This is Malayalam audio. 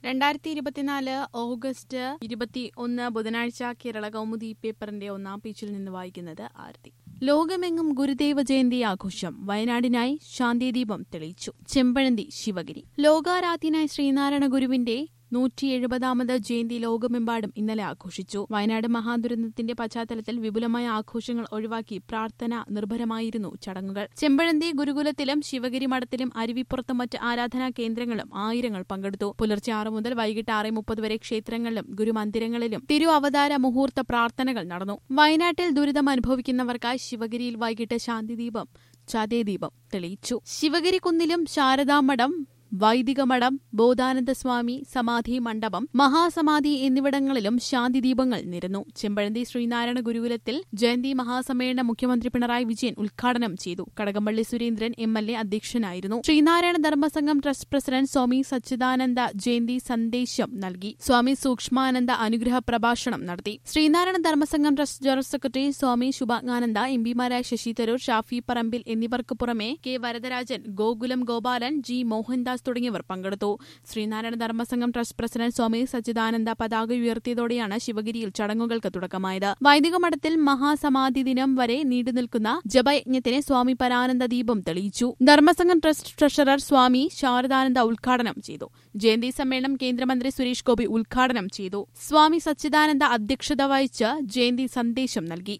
രണ്ടായിരത്തി ഇരുപത്തിനാല് ഓഗസ്റ്റ് ഇരുപത്തി ഒന്ന് ബുധനാഴ്ച കേരള കൗമുദി പേപ്പറിന്റെ ഒന്നാം പേജിൽ നിന്ന് വായിക്കുന്നത് ആരതി ലോകമെങ്ങും ഗുരുദേവ ജയന്തി ആഘോഷം വയനാടിനായി ശാന്തിദീപം തെളിയിച്ചു ചെമ്പഴന്തി ശിവഗിരി ലോകാരാധ്യനായ ശ്രീനാരായണ ഗുരുവിന്റെ നൂറ്റി എഴുപതാമത് ജയന്തി ലോകമെമ്പാടും ഇന്നലെ ആഘോഷിച്ചു വയനാട് മഹാദുരന്തത്തിന്റെ പശ്ചാത്തലത്തിൽ വിപുലമായ ആഘോഷങ്ങൾ ഒഴിവാക്കി പ്രാർത്ഥന നിർഭരമായിരുന്നു ചടങ്ങുകൾ ചെമ്പഴന്തി ഗുരുകുലത്തിലും ശിവഗിരി മഠത്തിലും അരുവിപ്പുറത്തും മറ്റ് ആരാധനാ കേന്ദ്രങ്ങളും ആയിരങ്ങൾ പങ്കെടുത്തു പുലർച്ചെ ആറ് മുതൽ വൈകിട്ട് ആറ് മുപ്പത് വരെ ക്ഷേത്രങ്ങളിലും ഗുരുമന്ദിരങ്ങളിലും തിരു അവതാര മുഹൂർത്ത പ്രാർത്ഥനകൾ നടന്നു വയനാട്ടിൽ ദുരിതം അനുഭവിക്കുന്നവർക്കായി ശിവഗിരിയിൽ വൈകിട്ട് ശാന്തിദീപം ചതയദീപം തെളിയിച്ചു ശിവഗിരി കുന്നിലും ശാരദാമഠം വൈദിക മഠം ബോധാനന്ദ സ്വാമി സമാധി മണ്ഡപം മഹാസമാധി എന്നിവിടങ്ങളിലും ശാന്തിദീപങ്ങൾ നിരന്നു ചെമ്പഴന്തി ശ്രീനാരായണ ഗുരുകുലത്തിൽ ജയന്തി മഹാസമ്മേളനം മുഖ്യമന്ത്രി പിണറായി വിജയൻ ഉദ്ഘാടനം ചെയ്തു Kadakampally Surendran M L A അധ്യക്ഷനായിരുന്നു ശ്രീനാരായണ ധർമ്മസംഘം ട്രസ്റ്റ് പ്രസിഡന്റ് സ്വാമി സച്ചിദാനന്ദ ജയന്തി സന്ദേശം നൽകി സ്വാമി സൂക്ഷ്മാനന്ദ അനുഗ്രഹ പ്രഭാഷണം നടത്തി Sreenarayana Dharmasangham trust general secretary Swami Subhajnanananda എംപിമാരായ ശശി തരൂർ ഷാഫി പറമ്പിൽ എന്നിവർക്ക് പുറമെ കെ വരദരാജൻ ഗോകുലം ഗോപാലൻ ജി മോഹൻദാസ് തുടങ്ങിയവർ പങ്കെടുത്തു ശ്രീനാരായണ ധർമ്മസംഘം ട്രസ്റ്റ് പ്രസിഡന്റ് സ്വാമി സച്ചിദാനന്ദ പതാക ഉയർത്തിയതോടെയാണ് ശിവഗിരിയിൽ ചടങ്ങുകൾക്ക് തുടക്കമായത് വൈദിക മഠത്തിൽ മഹാസമാധി ദിനം വരെ നീണ്ടുനിൽക്കുന്ന ജപയജ്ഞത്തിന് സ്വാമി പരാനന്ദ ദീപം തെളിയിച്ചു ധർമ്മസംഘം ട്രസ്റ്റ് ട്രഷറർ സ്വാമി ശാരദാനന്ദ ഉദ്ഘാടനം ചെയ്തു ജയന്തി സമ്മേളനം കേന്ദ്രമന്ത്രി സുരേഷ് ഗോപി ഉദ്ഘാടനം ചെയ്തു സ്വാമി സച്ചിദാനന്ദ അധ്യക്ഷത വഹിച്ച് ജയന്തി സന്ദേശം നൽകി